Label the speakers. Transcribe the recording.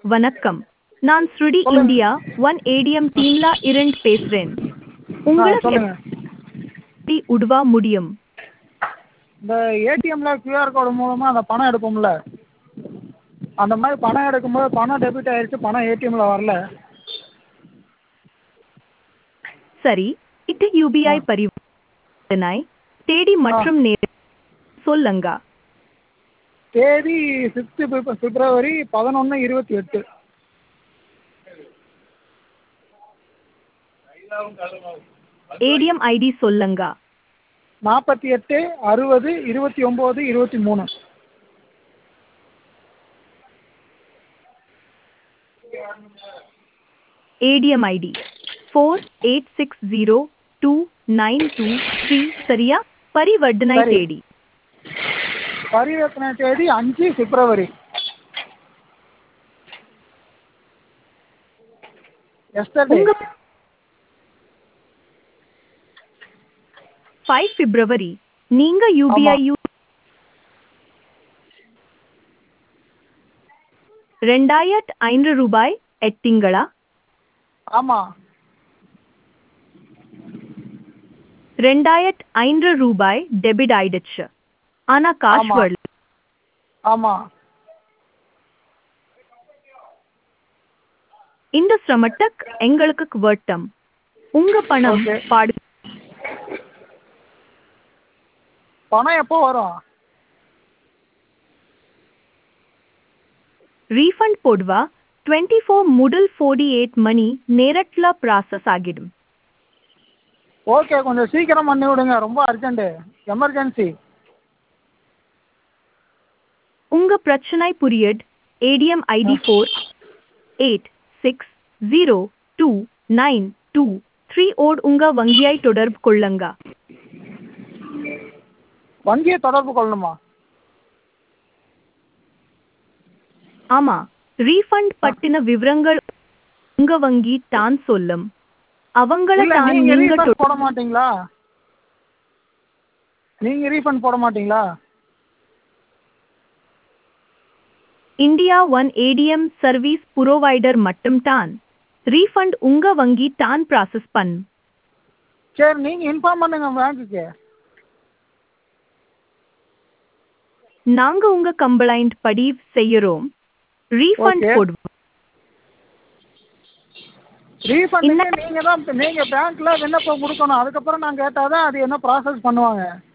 Speaker 1: வணக்கம் நான் ஸ்ருடி இந்தியா ஒன் ஏடிஎம் டீம்ல இருந்து பேசுறேன்
Speaker 2: ஆ
Speaker 1: உங்களுக்கு
Speaker 2: சொல்லுங்க
Speaker 1: எப்படி உதவ முடியும்
Speaker 2: இந்த ஏடிஎம்ல கியூஆர் கோடு மூலமாக அந்த பணம் எடுப்போம்ல அந்த மாதிரி பணம் எடுக்கும்போது பணம் டெபிட் ஆயிடுச்சு பணம் ஏடிஎம்ல வரல
Speaker 1: சரி இது யூபிஐ பரிவர்த்தனை தேதி மற்றும் நேரம் சொல்லுங்க
Speaker 2: தேதி ஃபிஃப்த்து பிப்ரவரி பதினொன்று இருபத்தி எட்டு
Speaker 1: ஏடிஎம் ஐடி சொல்லுங்க
Speaker 2: நாற்பத்தி எட்டு அறுபது இருபத்தி ஒம்பது இருபத்தி மூணு
Speaker 1: ATM ID four eight six zero two nine two three சரியா பரிவர்த்தனை
Speaker 2: சரி.
Speaker 1: தேதி
Speaker 2: பரிவர்த்தனை தேதி அஞ்சு பிப்ரவரி எஸ்டர்டே
Speaker 1: உங்க ஃபைவ் பிப்ரவரி நீங்க யூபிஐ யூ ரெண்டாயிரத்து ஐநூறு ரூபாய் எட்டிங்களா
Speaker 2: ஆமாம்
Speaker 1: ரெண்டாயிரத்து ஐநூறு ரூபாய் டெபிட் ஆயிடுச்சு ஆனா காசு
Speaker 2: ஆமா.
Speaker 1: வரல
Speaker 2: ஆமாம்
Speaker 1: இந்த சிரமத்துக்கு எங்களுக்கு வட்டம் உங்க பணம்
Speaker 2: Okay.
Speaker 1: பாடு
Speaker 2: பணம் எப்போ வரும்
Speaker 1: ரீஃபண்ட் போடுவா டுவெண்ட்டி ஃபோர் முதல் ஃபோர்டி எயிட் மணி நேரத்தில் ப்ராசஸ் ஆகிடும்
Speaker 2: ஓகே கொஞ்சம் சீக்கிரம் பண்ணி விடுங்க ரொம்ப அர்ஜென்ட்டு எமர்ஜென்சி
Speaker 1: உங்க பிரச்சனை புரியட் ATM ID four eight six zero two nine two three ஓட் உங்க வங்கியை தொடர்பு கொள்ளுங்க
Speaker 2: வங்கியை தொடர்பு கொள்ளணுமா
Speaker 1: ஆமா ரீஃபண்ட் பட்டின விவரங்கள் உங்க வங்கி தான் சொல்லும் அவங்கள
Speaker 2: இல்லை
Speaker 1: தான்
Speaker 2: நீங்கள்
Speaker 1: நீங்க
Speaker 2: ரீஃபண்ட்
Speaker 1: தொ-
Speaker 2: போட மாட்டீங்களா நீங்கள் ரீஃபண்ட் போட மாட்டீங்களா
Speaker 1: India one ATM service provider மட்டும் தான் ரீஃபண்ட் உங்க வங்கி தான் ப்ராசஸ் பண்ணு
Speaker 2: சரி நீங்கள் இன்ஃபார்ம் பண்ணுங்க பேங்க்குக்கு
Speaker 1: நாங்க உங்க கம்ப்ளைண்ட் பதிவு செய்யறோம் ரீஃபண்ட்
Speaker 2: Okay.
Speaker 1: போடுவோம்
Speaker 2: ரீஃபண்டுக்கு
Speaker 1: இல்ல.
Speaker 2: நீங்கள் தான் நீங்கள் பேங்க்கில் விண்ணப்பம் கொடுக்கணும் அதுக்கப்புறம் நான் கேட்டால் தான் அது என்ன ப்ராசஸ் பண்ணுவாங்க